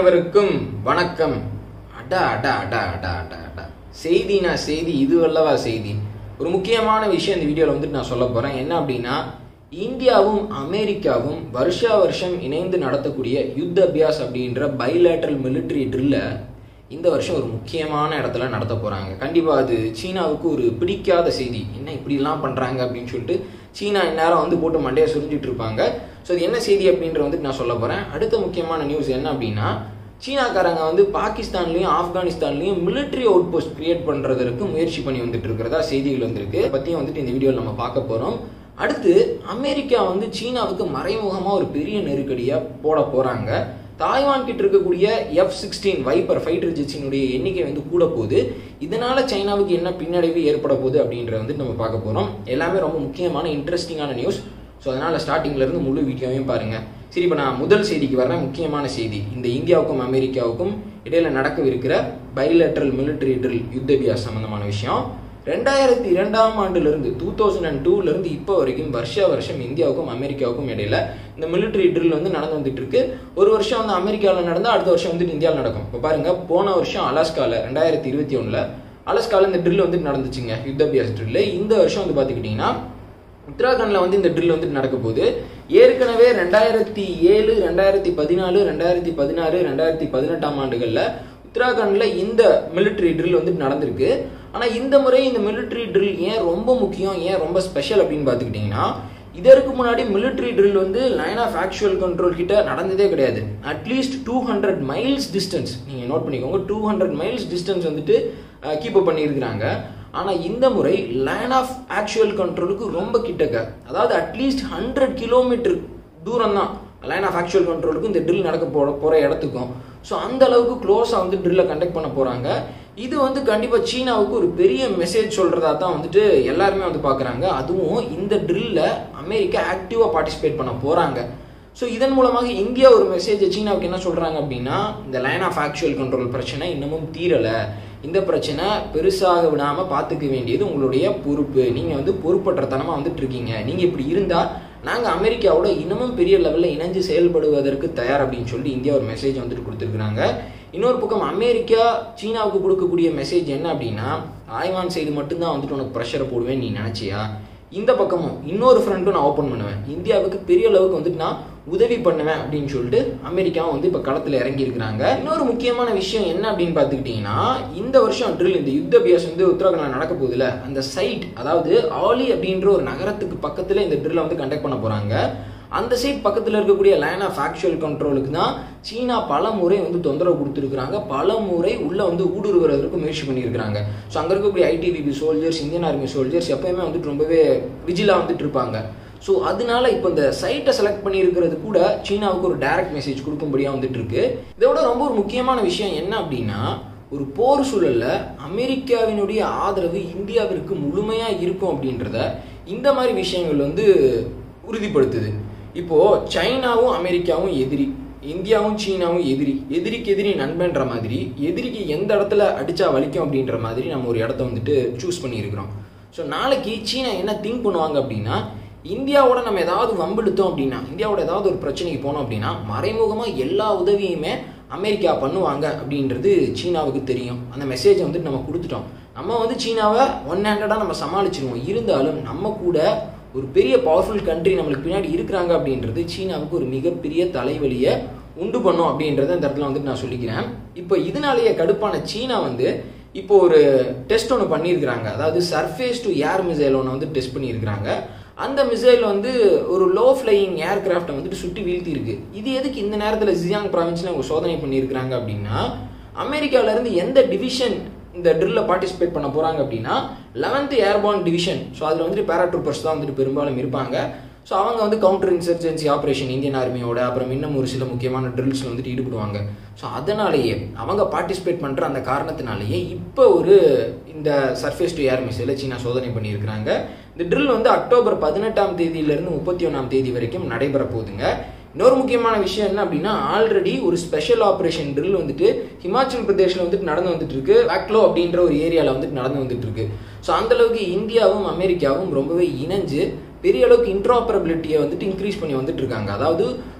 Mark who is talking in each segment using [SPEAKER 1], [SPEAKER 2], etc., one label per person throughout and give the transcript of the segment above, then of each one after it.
[SPEAKER 1] அனைவருக்கும் வணக்கம் அடா அடா அடா அடா அடா அடா செய்தினா செய்தி இது அல்லவா செய்தி ஒரு முக்கியமான விஷயம் இந்த வீடியோவில் வந்துட்டு நான் சொல்ல போகிறேன் என்ன அப்படின்னா இந்தியாவும் அமெரிக்காவும் வருஷா வருஷம் இணைந்து நடத்தக்கூடிய யுத்த அபியாஸ் அப்படின்ற பைலேட்டரல் மிலிட்ரி ட்ரில்லை இந்த வருஷம் ஒரு முக்கியமான இடத்துல நடத்த போகிறாங்க கண்டிப்பாக அது சீனாவுக்கு ஒரு பிடிக்காத செய்தி என்ன இப்படிலாம் பண்ணுறாங்க அப்படின்னு சொல்லிட்டு சீனா இந்நேரம் வந்து போட்டு மண்டையை சுரிஞ்சிட்டு இருப்பாங்க ஸோ அது என்ன செய்தி அப்படின்ற வந்துட்டு நான் சொல்ல போகிறேன் அடுத்த முக்கியமான நியூஸ் என்ன அப்படின்னா சீனாக்காரங்க வந்து பாகிஸ்தான்லையும் ஆப்கானிஸ்தான்லையும் மிலிட்ரி அவுட் போஸ்ட் கிரியேட் பண்ணுறதற்கு முயற்சி பண்ணி வந்துட்டு இருக்கிறதா செய்திகள் வந்திருக்கு அதை பற்றியும் வந்துட்டு இந்த வீடியோவில் நம்ம பார்க்க போகிறோம் அடுத்து அமெரிக்கா வந்து சீனாவுக்கு மறைமுகமாக ஒரு பெரிய நெருக்கடியாக போட போகிறாங்க தாய்வான் கிட்ட இருக்கக்கூடிய எஃப் சிக்ஸ்டீன் வைப்பர் ஃபைட்டர் ஜெட்ஸினுடைய எண்ணிக்கை வந்து கூட போகுது இதனால சைனாவுக்கு என்ன பின்னடைவு ஏற்பட போகுது அப்படின்றத வந்து நம்ம பார்க்க போகிறோம் எல்லாமே ரொம்ப முக்கியமான இன்ட்ரெஸ்டிங்கான நியூஸ் ஸோ அதனால் ஸ்டார்டிங்ல இருந்து முழு வீடியோவையும் பாருங்க சரி இப்போ நான் முதல் செய்திக்கு வரேன் முக்கியமான செய்தி இந்த இந்தியாவுக்கும் அமெரிக்காவுக்கும் இடையில நடக்கவிருக்கிற பைலேட்டரல் மிலிட்டரி ட்ரில் யுத்தபியாஸ் சம்பந்தமான விஷயம் ரெண்டாயிரத்தி இரண்டாம் ஆண்டுலேருந்து டூ தௌசண்ட் அண்ட் டூலேருந்து இப்போ வரைக்கும் வருஷா வருஷம் இந்தியாவுக்கும் அமெரிக்காவுக்கும் இடையில இந்த மிலிட்ரி ட்ரில் வந்து நடந்து வந்துட்டு இருக்கு ஒரு வருஷம் வந்து அமெரிக்காவில் நடந்தால் அடுத்த வருஷம் வந்துட்டு இந்தியாவில் நடக்கும் இப்போ பாருங்க போன வருஷம் அலாஸ்காவில் ரெண்டாயிரத்தி இருபத்தி ஒன்றில் அலாஸ்காவில் இந்த ட்ரில் வந்து நடந்துச்சுங்க யுத்தபியாஸ் ட்ரில் இந்த வருஷம் வந்து பார்த்துக்கிட்டிங்கன்னா உத்தராகண்டில் வந்து இந்த ட்ரில் வந்து நடக்க போகுது ஏற்கனவே ரெண்டாயிரத்தி ஏழு ரெண்டாயிரத்தி பதினாலு ரெண்டாயிரத்தி பதினாறு ரெண்டாயிரத்தி பதினெட்டாம் ஆண்டுகளில் உத்தராகண்டில் இந்த மிலிட்ரி ட்ரில் வந்து நடந்திருக்கு ஆனால் இந்த முறை இந்த மிலிட்ரி ட்ரில் ஏன் ரொம்ப முக்கியம் ஏன் ரொம்ப ஸ்பெஷல் அப்படின்னு பார்த்துக்கிட்டிங்கன்னா இதற்கு முன்னாடி மிலிட்ரி ட்ரில் வந்து லைன் ஆஃப் ஆக்சுவல் கண்ட்ரோல் கிட்ட நடந்ததே கிடையாது at least two hundred miles distance நீங்கள் நோட் பண்ணிக்கோங்க டூ ஹண்ட்ரட் மைல்ஸ் டிஸ்டன்ஸ் வந்துட்டு கீப் அப் பண்ணியிருக்கிறாங்க ஆனால் இந்த முறை லைன் ஆஃப் ஆக்சுவல் கண்ட்ரோலுக்கு ரொம்ப கிட்டக்க அதாவது அட்லீஸ்ட் ஹண்ட்ரட் கிலோமீட்டர் தூரம் தான் லைன் ஆஃப் ஆக்சுவல் கண்ட்ரோலுக்கு இந்த ட்ரில் நடக்க போகிற போகிற இடத்துக்கும் ஸோ அந்த அளவுக்கு க்ளோஸாக வந்து ட்ரில்லை கண்டக்ட் பண்ண போகிறாங்க இது வந்து கண்டிப்பாக சீனாவுக்கு ஒரு பெரிய மெசேஜ் சொல்கிறதா தான் வந்துட்டு எல்லாருமே வந்து பார்க்குறாங்க அதுவும் இந்த ட்ரில்ல அமெரிக்கா ஆக்டிவாக பார்ட்டிசிபேட் பண்ண போகிறாங்க ஸோ இதன் மூலமாக இந்தியா ஒரு மெசேஜ் சீனாவுக்கு என்ன சொல்கிறாங்க அப்படின்னா இந்த லைன் ஆஃப் ஆக்சுவல் கண்ட்ரோல் பிரச்சனை இன்னமும் தீரலை இந்த பிரச்சனை பெருசாக விடாமல் பார்த்துக்க வேண்டியது உங்களுடைய பொறுப்பு நீங்கள் வந்து பொறுப்பற்றத்தனமாக வந்துட்டு இருக்கீங்க நீங்கள் இப்படி இருந்தால் நாங்கள் அமெரிக்காவோட இன்னமும் பெரிய லெவலில் இணைஞ்சு செயல்படுவதற்கு தயார் அப்படின்னு சொல்லி இந்தியா ஒரு மெசேஜ் வந்துட்டு கொடுத்துருக்குறாங்க இன்னொரு பக்கம் அமெரிக்கா சீனாவுக்கு கொடுக்கக்கூடிய மெசேஜ் என்ன அப்படின்னா தாய்வான் சைடு மட்டும்தான் வந்துட்டு உனக்கு ப்ரெஷரை போடுவேன் நீ நினச்சியா இந்த பக்கமும் இன்னொரு ஃப்ரண்ட்டும் நான் ஓப்பன் பண்ணுவேன் இந்தியாவுக்கு பெரிய அளவுக்கு வந்துட்டு நான் உதவி பண்ணுவேன் அப்படின்னு சொல்லிட்டு அமெரிக்காவும் வந்து இப்போ களத்தில் இறங்கி இருக்கிறாங்க இன்னொரு முக்கியமான விஷயம் என்ன அப்படின்னு பார்த்துக்கிட்டிங்கன்னா இந்த வருஷம் ட்ரில் இந்த யுத்த அபியாஸ் வந்து உத்தரகாண்டில் நடக்க போகுதுல அந்த சைட் அதாவது ஆலி அப்படின்ற ஒரு நகரத்துக்கு பக்கத்தில் இந்த ட்ரில்லை வந்து கண்டக்ட் பண்ண போகிறாங்க அந்த சைட் பக்கத்தில் இருக்கக்கூடிய லைன் ஆஃப் ஆக்சுவல் கண்ட்ரோலுக்கு தான் சீனா பல முறை வந்து தொந்தரவு கொடுத்துருக்குறாங்க பல முறை உள்ளே வந்து ஊடுருவதற்கு முயற்சி பண்ணியிருக்கிறாங்க ஸோ அங்கே இருக்கக்கூடிய ITBP soldiers Indian army soldiers எப்பயுமே வந்துட்டு ரொம்பவே விஜிலாக வந்துட்டு இருப்பாங்க ஸோ அதனால இப்போ இந்த சைட்டை செலக்ட் பண்ணியிருக்கிறது கூட சீனாவுக்கு ஒரு டைரக்ட் மெசேஜ் கொடுக்கும்படியாக வந்துட்டு இருக்கு இதோட ரொம்ப ஒரு முக்கியமான விஷயம் என்ன அப்படின்னா ஒரு போர் சூழலில் அமெரிக்காவினுடைய ஆதரவு இந்தியாவிற்கு முழுமையாக இருக்கும் அப்படின்றத இந்த மாதிரி விஷயங்கள் வந்து உறுதிப்படுத்துது இப்போ சைனாவும் அமெரிக்காவும் எதிரி இந்தியாவும் சீனாவும் எதிரி எதிரிக்கு எதிரி நண்பன்ற மாதிரி எதிரிக்கு எந்த இடத்துல அடிச்சா வலிக்கும் அப்படின்ற மாதிரி நம்ம ஒரு இடத்த வந்துட்டு சூஸ் பண்ணியிருக்கிறோம் ஸோ நாளைக்கு சீனா என்ன திங்க் பண்ணுவாங்க அப்படின்னா இந்தியாவோட நம்ம ஏதாவது வம்பிழுத்தோம் அப்படின்னா இந்தியாவோட ஏதாவது ஒரு பிரச்சனைக்கு போனோம் அப்படின்னா மறைமுகமாக எல்லா உதவியுமே அமெரிக்கா பண்ணுவாங்க அப்படின்றது சீனாவுக்கு தெரியும் அந்த மெசேஜை வந்துட்டு நம்ம கொடுத்துட்டோம் நம்ம வந்து சீனாவை ஒன் ஹேண்டடாக நம்ம சமாளிச்சிருவோம் இருந்தாலும் நம்ம கூட ஒரு பெரிய பவர்ஃபுல் கண்ட்ரி நம்மளுக்கு பின்னாடி இருக்கிறாங்க அப்படின்றது சீனாவுக்கு ஒரு மிகப்பெரிய தலைவலியை உண்டு பண்ணும் அப்படின்றத இந்த இடத்துல வந்துட்டு நான் சொல்லிக்கிறேன் இப்போ இதனாலேயே கடுப்பான சீனா வந்து இப்போ ஒரு டெஸ்ட் ஒன்று பண்ணியிருக்கிறாங்க அதாவது சர்ஃபேஸ் டு ஏர் மிசைல் ஒன்று வந்து டெஸ்ட் பண்ணியிருக்கிறாங்க அந்த மிசைல் வந்து ஒரு லோ ஃப்ளையிங் ஏர்கிராஃப்டை வந்துட்டு சுட்டி வீழ்த்தி இருக்கு இது எதுக்கு இந்த நேரத்தில் ஜியாங் ப்ராவின்ஸில் அவங்க சோதனை பண்ணியிருக்கிறாங்க அப்படின்னா அமெரிக்காவிலேருந்து எந்த டிவிஷன் இந்த ட்ரில்ல பார்ட்டிசிபேட் பண்ண போகிறாங்க அப்படின்னா லெவன்த் ஏர்பான் டிவிஷன் ஸோ அதில் வந்துட்டு பேராட்ரூப்பர்ஸ் தான் வந்துட்டு பெரும்பாலும் இருப்பாங்க ஸோ அவங்க வந்து கவுண்டர் இன்சர்ஜென்சி ஆப்ரேஷன் இந்தியன் ஆர்மியோட அப்புறம் இன்னும் ஒரு சில முக்கியமான ட்ரில்ஸில் வந்துட்டு ஈடுபடுவாங்க ஸோ அதனாலேயே அவங்க பார்ட்டிசிபேட் பண்ணுற அந்த காரணத்தினாலேயே இப்போ ஒரு இந்த சர்ஃபேஸ் டு ஏர் மிசைல சீனா சோதனை பண்ணியிருக்கிறாங்க இந்த ட்ரில் வந்து அக்டோபர் பதினெட்டாம் தேதியிலிருந்து முப்பத்தி ஒன்றாம் தேதி வரைக்கும் நடைபெற போகுதுங்க இன்னொரு முக்கியமான விஷயம் என்ன அப்படின்னா ஆல்ரெடி ஒரு ஸ்பெஷல் ஆப்ரேஷன் ட்ரில் வந்துட்டு ஹிமாச்சல் பிரதேஷில் வந்துட்டு நடந்து வந்துட்டு இருக்கு வேக்லோ அப்படின்ற ஒரு ஏரியாவில் வந்துட்டு நடந்து வந்துட்டு இருக்கு ஸோ அந்த அளவுக்கு இந்தியாவும் அமெரிக்காவும் ரொம்பவே இணைஞ்சு பெரிய அளவுக்கு இன்ட்ராப்பரபிலிட்டியை வந்துட்டு இன்க்ரீஸ் பண்ணி வந்துட்டு இருக்காங்க அதாவது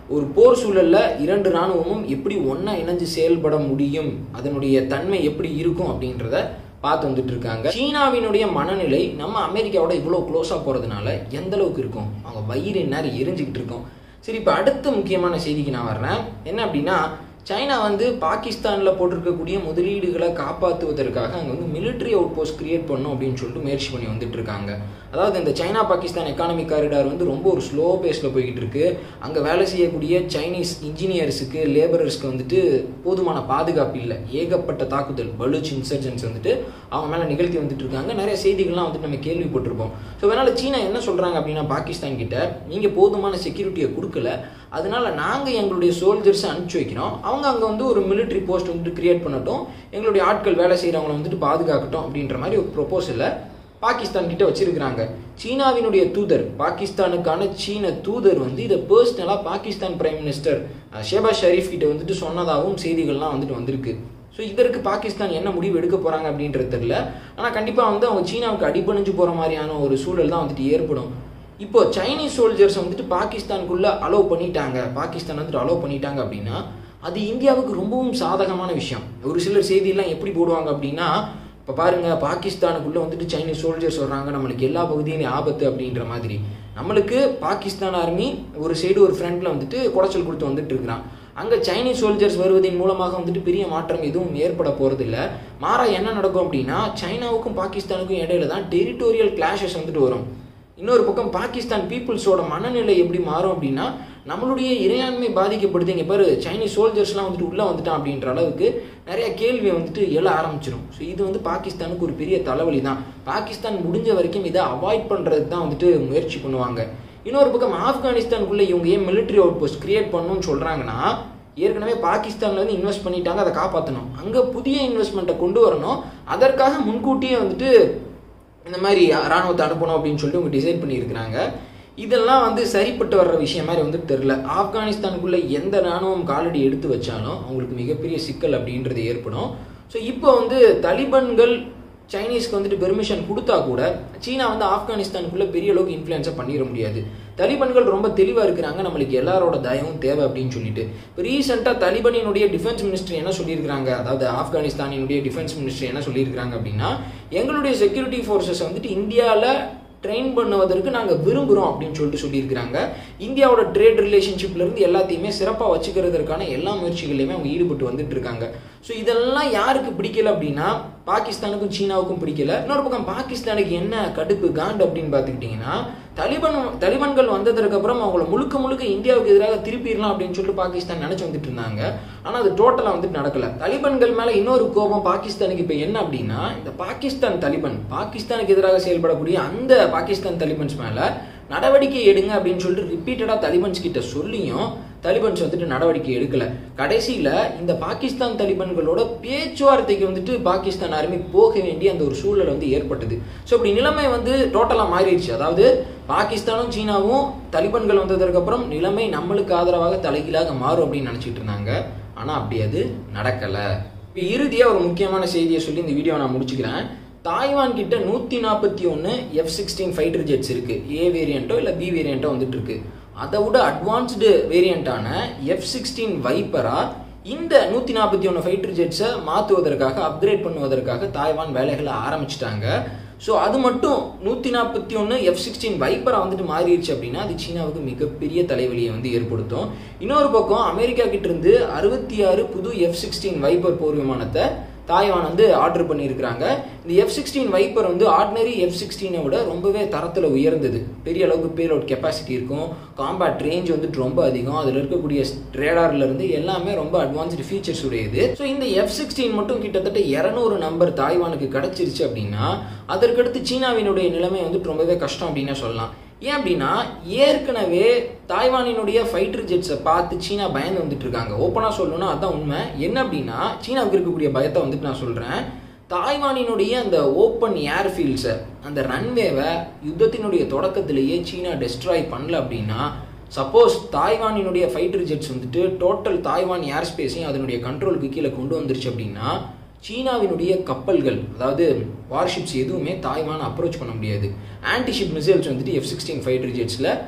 [SPEAKER 1] ஒரு போர் சூழல்ல இரண்டு இராணுவமும் எப்படி ஒன்றா இணைஞ்சு செயல்பட முடியும் அதனுடைய தன்மை எப்படி இருக்கும் அப்படின்றத பார்த்து வந்துட்டு இருக்காங்க சீனாவினுடைய மனநிலை நம்ம அமெரிக்காவோட இவ்வளோ க்ளோஸாக போகிறதுனால எந்த அளவுக்கு இருக்கும் அவங்க வயிறு நேரம் எரிஞ்சுக்கிட்டு இருக்கும் சரி இப்போ அடுத்த முக்கியமான செய்திக்கு நான் வர்றேன் என்ன அப்படின்னா சைனா வந்து பாகிஸ்தானில் போட்டிருக்கக்கூடிய முதலீடுகளை காப்பாற்றுவதற்காக அங்கே வந்து மிலிட்ரி அவுட் போஸ்ட் கிரியேட் பண்ணும் அப்படின்னு சொல்லிட்டு முயற்சி பண்ணி வந்துட்டு இருக்காங்க அதாவது இந்த சைனா பாகிஸ்தான் எக்கானமிக் காரிடார் வந்து ரொம்ப ஒரு ஸ்லோ பேஸில் போய்கிட்டு இருக்கு அங்கே வேலை செய்யக்கூடிய சைனீஸ் இன்ஜினியர்ஸுக்கு லேபரர்ஸ்க்கு வந்துட்டு போதுமான பாதுகாப்பு இல்லை ஏகப்பட்ட தாக்குதல் பலுச் இன்சர்ஜென்ஸ் வந்துட்டு அவங்க மேலே நிகழ்த்தி வந்துட்டு இருக்காங்க நிறைய செய்திகள்லாம் வந்துட்டு நம்ம கேள்விப்பட்டிருப்போம் ஸோ அதனால் சீனா என்ன சொல்கிறாங்க அப்படின்னா பாகிஸ்தான் கிட்ட நீங்கள் போதுமான செக்யூரிட்டியை கொடுக்கல அதனால நாங்கள் எங்களுடைய சோல்ஜர்ஸை அனுப்பிச்சி வைக்கிறோம் அவங்க அங்கே வந்து ஒரு மிலிட்ரி போஸ்ட் வந்துட்டு கிரியேட் பண்ணட்டும் எங்களுடைய ஆட்கள் வேலை செய்கிறவங்கள வந்துட்டு பாதுகாக்கட்டும் அப்படின்ற மாதிரி ஒரு ப்ரொப்போசலை பாகிஸ்தான் கிட்ட வச்சிருக்கிறாங்க சீனாவினுடைய தூதர் பாகிஸ்தானுக்கான சீன தூதர் வந்து இதை பர்சனலாக பாகிஸ்தான் பிரைம் மினிஸ்டர் ஷேபாஸ் ஷரீஃப் கிட்ட வந்துட்டு சொன்னதாகவும் செய்திகள்லாம் வந்துட்டு வந்திருக்கு ஸோ இதற்கு பாகிஸ்தான் என்ன முடிவு எடுக்க போகிறாங்க அப்படின்றது தெரியல ஆனால் கண்டிப்பாக வந்து அவங்க சீனாவுக்கு அடிபணிஞ்சு போகிற மாதிரியான ஒரு சூழல் தான் வந்துட்டு ஏற்படும் இப்போ சைனீஸ் சோல்ஜர்ஸ் வந்துட்டு பாகிஸ்தானுக்குள்ள அலோவ் பண்ணிட்டாங்க பாகிஸ்தான் வந்துட்டு அலோவ் பண்ணிட்டாங்க அப்படின்னா அது இந்தியாவுக்கு ரொம்பவும் சாதகமான விஷயம் ஒரு சிலர் செய்தியெல்லாம் எப்படி போடுவாங்க அப்படின்னா இப்போ பாருங்க பாகிஸ்தானுக்குள்ள வந்துட்டு சைனீஸ் சோல்ஜர்ஸ் வர்றாங்க நம்மளுக்கு எல்லா பகுதியிலும் ஆபத்து அப்படின்ற மாதிரி நம்மளுக்கு பாகிஸ்தான் ஆர்மி ஒரு சைடு ஒரு ஃப்ரண்ட்ல வந்துட்டு குடைச்சல் கொடுத்து வந்துட்டு இருக்கிறான் அங்கே சைனீஸ் சோல்ஜர்ஸ் வருவதன் மூலமாக வந்துட்டு பெரிய மாற்றம் எதுவும் ஏற்பட போகிறதில்ல மாறா என்ன நடக்கும் அப்படின்னா சைனாவுக்கும் பாகிஸ்தானுக்கும் இடையில தான் டெரிட்டோரியல் கிளாஷஸ் வந்துட்டு வரும் இன்னொரு பக்கம் பாகிஸ்தான் பீப்புள்ஸோட மனநிலை எப்படி மாறும் அப்படின்னா நம்மளுடைய இறையாண்மை பாதிக்கப்படுது இங்கே பாரு சைனீஸ் சோல்ஜர்ஸ்லாம் வந்துட்டு உள்ளே வந்துட்டான் அப்படின்ற அளவுக்கு நிறைய கேள்வி வந்துட்டு எழ ஆரம்பிச்சிடும் ஸோ இது வந்து பாகிஸ்தானுக்கு ஒரு பெரிய தலைவலி தான் பாகிஸ்தான் முடிஞ்ச வரைக்கும் இதை அவாய்ட் பண்ணுறதுக்கு தான் வந்துட்டு முயற்சி பண்ணுவாங்க இன்னொரு பக்கம் ஆப்கானிஸ்தானுக்குள்ளே இவங்க ஏன் மிலிட்ரி அவுட் போஸ்ட் கிரியேட் பண்ணணும்னு சொல்கிறாங்கன்னா ஏற்கனவே பாகிஸ்தானில் வந்து இன்வெஸ்ட் பண்ணிட்டாங்க அதை காப்பாற்றணும் அங்கே புதிய இன்வெஸ்ட்மெண்ட்டை கொண்டு வரணும் அதற்காக முன்கூட்டியே வந்துட்டு இந்த மாதிரி ராணுவத்தை அனுப்பணும் அப்படின்னு சொல்லிட்டு அவங்க டிசைட் பண்ணியிருக்கிறாங்க இதெல்லாம் வந்து சரிப்பட்டு வர்ற விஷயம் மாதிரி வந்து தெரில ஆப்கானிஸ்தானுக்குள்ளே எந்த ராணுவம் காலடி எடுத்து வச்சாலும் அவங்களுக்கு மிகப்பெரிய சிக்கல் அப்படின்றது ஏற்படும் ஸோ இப்போ வந்து தலிபன்கள் சைனீஸ்க்கு வந்துட்டு பெர்மிஷன் கொடுத்தா கூட சீனா வந்து ஆப்கானிஸ்தானுக்குள்ளே பெரிய அளவுக்கு இன்ஃப்ளூயன்ஸை பண்ணிட முடியாது தலிபன்கள் ரொம்ப தெளிவாக இருக்கிறாங்க நம்மளுக்கு எல்லாரோட தயவும் தேவை அப்படின்னு சொல்லிட்டு இப்போ ரீசெண்டாக தலிபனினுடைய டிஃபென்ஸ் மினிஸ்டர் என்ன சொல்லியிருக்காங்க அதாவது ஆப்கானிஸ்தானினுடைய டிஃபென்ஸ் மினிஸ்டர் என்ன சொல்லியிருக்காங்க அப்படின்னா எங்களுடைய செக்யூரிட்டி ஃபோர்ஸஸ் வந்துட்டு இந்தியாவில் ட்ரெயின் பண்ணுவதற்கு நாங்கள் விரும்புகிறோம் அப்படின்னு சொல்லிட்டு சொல்லியிருக்கிறாங்க இந்தியாவோட ட்ரேட் ரிலேஷன்ஷிப்லேருந்து எல்லாத்தையுமே சிறப்பாக வச்சுக்கிறதுக்கான எல்லா முயற்சிகள்லையுமே அவங்க ஈடுபட்டு வந்துட்டு இருக்காங்க ஸோ இதெல்லாம் யாருக்கு பிடிக்கல அப்படின்னா பாகிஸ்தானுக்கும் சீனாவுக்கும் பிடிக்கல இன்னொரு பக்கம் பாகிஸ்தானுக்கு என்ன கடுப்பு காண்டு அப்படின்னு பார்த்துக்கிட்டிங்கன்னா தலிபான் தலிபான்கள் வந்ததுக்கு அப்புறம் அவங்கள முழுக்க முழுக்க இந்தியாவுக்கு எதிராக திருப்பிடலாம் அப்படின்னு சொல்லிட்டு பாகிஸ்தான் நினைச்சு வந்துட்டு இருந்தாங்க ஆனால் அது டோட்டலாக வந்துட்டு நடக்கல தலிபான்கள் மேலே இன்னொரு கோபம் பாகிஸ்தானுக்கு இப்போ என்ன அப்படின்னா இந்த பாகிஸ்தான் தலிபான் பாகிஸ்தானுக்கு எதிராக செயல்படக்கூடிய அந்த பாகிஸ்தான் தலிபன்ஸ் மேலே நடவடிக்கை எடுங்க அப்படின்னு சொல்லிட்டு ரிப்பீட்டடாக தலிபன்ஸ் கிட்ட சொல்லியும் தலிபன்ஸ் வந்துட்டு நடவடிக்கை எடுக்கல கடைசியில் இந்த பாகிஸ்தான் தலிபன்களோட பேச்சுவார்த்தைக்கு வந்துட்டு பாகிஸ்தான் ஆர்மி போக வேண்டிய அந்த ஒரு சூழல் வந்து ஏற்பட்டது ஸோ இப்படி நிலைமை வந்து டோட்டலாக மாறிடுச்சு அதாவது பாகிஸ்தானும் சீனாவும் தலிபன்கள் வந்ததற்கு அப்புறம் நிலைமை நம்மளுக்கு ஆதரவாக தலைகீழாக மாறும் அப்படின்னு நினச்சிட்டு இருந்தாங்க ஆனால் அப்படி அது நடக்கலை இப்போ இறுதியாக ஒரு முக்கியமான செய்தியை சொல்லி இந்த வீடியோ நான் முடிச்சுக்கிறேன் தாய்வான் கிட்ட நூற்றி நாற்பத்தி ஒன்று எஃப் சிக்ஸ்டீன் ஃபைட்டர் ஜெட்ஸ் இருக்கு ஏ வேரியண்ட்டோ இல்லை பி வேரியண்ட்டோ வந்துட்டு இருக்கு அதை விட அட்வான்ஸ்டு வேரியண்ட்டான எஃப் சிக்ஸ்டீன் வைப்பரா இந்த நூற்றி நாற்பத்தி ஒன்று ஃபைட்டர் ஜெட்ஸை மாற்றுவதற்காக அப்கிரேட் பண்ணுவதற்காக தாய்வான் வேலைகளை ஆரம்பிச்சிட்டாங்க ஸோ அது மட்டும் நூற்றி நாற்பத்தி ஒன்று எஃப் சிக்ஸ்டீன் வைப்பராக வந்துட்டு மாறிடுச்சு அப்படின்னா அது சீனாவுக்கு மிகப்பெரிய தலைவலியை வந்து ஏற்படுத்தும் இன்னொரு பக்கம் அமெரிக்கா கிட்ட இருந்து அறுபத்தி ஆறு புது எஃப் சிக்ஸ்டீன் வைப்பர் போர் விமானத்தை தாய்வான் வந்து ஆர்டர் பண்ணியிருக்கிறாங்க இந்த எஃப் சிக்ஸ்டீன் வைப்பர் வந்து ஆர்டினரி எஃப் சிக்ஸ்டீனை விட ரொம்பவே தரத்தில் உயர்ந்தது பெரிய அளவுக்கு பேலோட் கெப்பாசிட்டி இருக்கும் காம்பேட் ரேஞ்ச் வந்துட்டு ரொம்ப அதிகம் அதில் இருக்கக்கூடிய ரேடார்ல இருந்து எல்லாமே ரொம்ப அட்வான்ஸ்டு ஃபீச்சர்ஸ் உடையது ஸோ இந்த எஃப் சிக்ஸ்டீன் மட்டும் கிட்டத்தட்ட இரநூறு நம்பர் தாய்வானுக்கு கிடைச்சிருச்சு அப்படின்னா அதற்கடுத்து சீனாவினுடைய நிலைமை வந்துட்டு ரொம்பவே கஷ்டம் அப்படின்னு சொல்லலாம் ஏன் அப்படின்னா ஏற்கனவே தாய்வானினுடைய ஃபைட்டர் ஜெட்ஸை பார்த்து சீனா பயந்து வந்துட்டு இருக்காங்க ஓப்பனாக சொல்லணும்னா அதான் உண்மை என்ன அப்படின்னா சீனாவுக்கு இருக்கக்கூடிய பயத்தை வந்துட்டு நான் சொல்கிறேன் தாய்வானினுடைய அந்த ஓப்பன் ஏர்ஃபீல்ட்ஸை அந்த ரன்வேவை யுத்தத்தினுடைய தொடக்கத்திலேயே சீனா டெஸ்ட்ராய் பண்ணல அப்படின்னா சப்போஸ் தாய்வானினுடைய ஃபைட்டர் ஜெட்ஸ் வந்துட்டு டோட்டல் தாய்வான் ஏர் ஸ்பேஸையும் அதனுடைய கண்ட்ரோலுக்கு கீழே கொண்டு வந்துருச்சு அப்படின்னா சீனாவினுடைய கப்பல்கள் அதாவது வார்ஷிப்ஸ் எதுவுமே தாய்வான் அப்ரோச் பண்ண முடியாது ஆன்டிஷிப் மிசைல்ஸ் வந்துட்டு எஃப் சிக்ஸ்டீன் ஃபைட்டர் ஜெட்ஸில்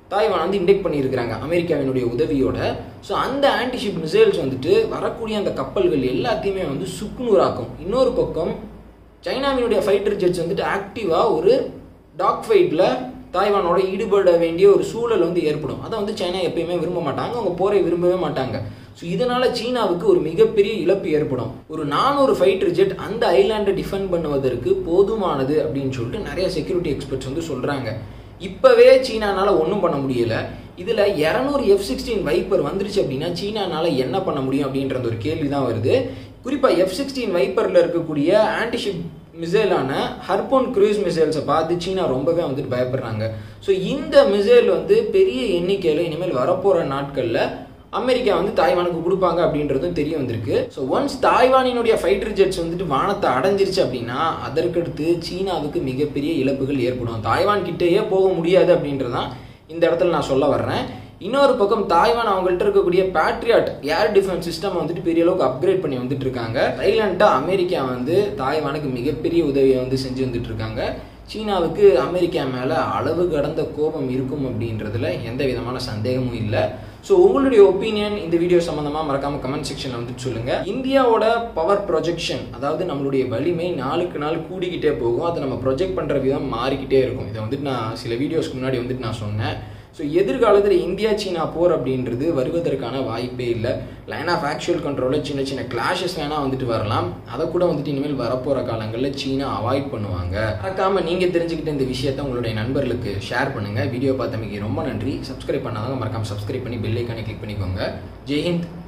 [SPEAKER 1] தாய்வான் வந்து இண்டெக்ட் பண்ணியிருக்கிறாங்க அமெரிக்காவினுடைய உதவியோட ஸோ அந்த ஆன்டிஷிப் மிசைல்ஸ் வந்துட்டு வரக்கூடிய அந்த கப்பல்கள் எல்லாத்தையுமே வந்து சுக்குநூறாக்கும் இன்னொரு பக்கம் சைனாவினுடைய ஃபைட்டர் ஜெட்ஸ் வந்துட்டு ஆக்டிவாக ஒரு டாக் ஃபைட்டில் தாய்வானோட ஈடுபட வேண்டிய ஒரு சூழல் வந்து ஏற்படும் அதை வந்து சைனா எப்பயுமே விரும்ப மாட்டாங்க அவங்க போரை விரும்பவே மாட்டாங்க ஸோ இதனால சீனாவுக்கு ஒரு மிகப்பெரிய இழப்பு ஏற்படும் ஒரு நானூறு ஃபைட்டர் ஜெட் அந்த ஐலாண்டை டிஃபெண்ட் பண்ணுவதற்கு போதுமானது அப்படின்னு சொல்லிட்டு நிறைய செக்யூரிட்டி எக்ஸ்பர்ட்ஸ் வந்து சொல்கிறாங்க இப்போவே சீனானால ஒன்றும் பண்ண முடியல இதில் இரநூறு எஃப் சிக்ஸ்டீன் வைப்பர் வந்துருச்சு அப்படின்னா சீனானால என்ன பண்ண முடியும் அப்படின்றது ஒரு கேள்வி தான் வருது குறிப்பாக எஃப் சிக்ஸ்டீன் வைப்பரில் இருக்கக்கூடிய ஆன்டிஷிப் மிசைலான ஹர்போன் க்ரூஸ் மிசைல்ஸை பார்த்து சீனா ரொம்பவே வந்துட்டு பயப்படுறாங்க ஸோ இந்த மிசைல் வந்து பெரிய எண்ணிக்கையில் இனிமேல் வரப்போகிற நாட்களில் அமெரிக்கா வந்து தாய்வானுக்கு கொடுப்பாங்க அப்படின்றதும் தெரிய வந்திருக்கு ஸோ ஒன்ஸ் தாய்வானினுடைய ஃபைட்டர் ஜெட்ஸ் வந்துட்டு வானத்தை அடைஞ்சிருச்சு அப்படின்னா அதற்கடுத்து சீனாவுக்கு மிகப்பெரிய இழப்புகள் ஏற்படும் தாய்வான் கிட்டேயே போக முடியாது அப்படின்றதான் இந்த இடத்துல நான் சொல்ல வர்றேன் இன்னொரு பக்கம் தாய்வான் அவங்கள்ட்ட இருக்கக்கூடிய பேட்ரியாட் ஏர் டிஃபென்ஸ் சிஸ்டம் வந்துட்டு பெரிய அளவுக்கு அப்கிரேட் பண்ணி வந்துட்டு இருக்காங்க சைலண்டாக அமெரிக்கா வந்து தாய்வானுக்கு மிகப்பெரிய உதவியை வந்து செஞ்சு வந்துட்டு இருக்காங்க சீனாவுக்கு அமெரிக்கா மேலே அளவு கடந்த கோபம் இருக்கும் அப்படின்றதுல எந்த விதமான சந்தேகமும் இல்லை ஸோ உங்களுடைய ஒப்பீனியன் இந்த வீடியோ சம்மந்தமாக மறக்காம கமெண்ட் செக்ஷனில் வந்துட்டு சொல்லுங்கள் இந்தியாவோட பவர் ப்ரொஜெக்ஷன் அதாவது நம்மளுடைய வலிமை நாளுக்கு நாள் கூடிக்கிட்டே போகும் அதை நம்ம ப்ரொஜெக்ட் பண்ணுற விதம் மாறிக்கிட்டே இருக்கும் இதை வந்துட்டு நான் சில வீடியோஸ்க்கு முன்னாடி வந்துட்டு நான் சொன்னேன் ஸோ எதிர்காலத்தில் இந்தியா சீனா போர் அப்படின்றது வருவதற்கான வாய்ப்பே இல்லை லைன் ஆஃப் ஆக்சுவல் கண்ட்ரோலில் சின்ன சின்ன கிளாஷஸ் வேணால் வந்துட்டு வரலாம் அதை கூட வந்துட்டு இனிமேல் வரப்போகிற காலங்களில் சீனா அவாய்ட் பண்ணுவாங்க மறக்காமல் நீங்கள் தெரிஞ்சுக்கிட்ட இந்த விஷயத்த உங்களுடைய நண்பர்களுக்கு ஷேர் பண்ணுங்கள் வீடியோ பார்த்தமைக்கு ரொம்ப நன்றி சப்ஸ்கிரைப் பண்ணாதவங்க மறக்காமல் சப்ஸ்கிரைப் பண்ணி பெல் ஐக்கானை கிளிக் பண்ணிக்கோங்க ஜெய்ஹிந்த்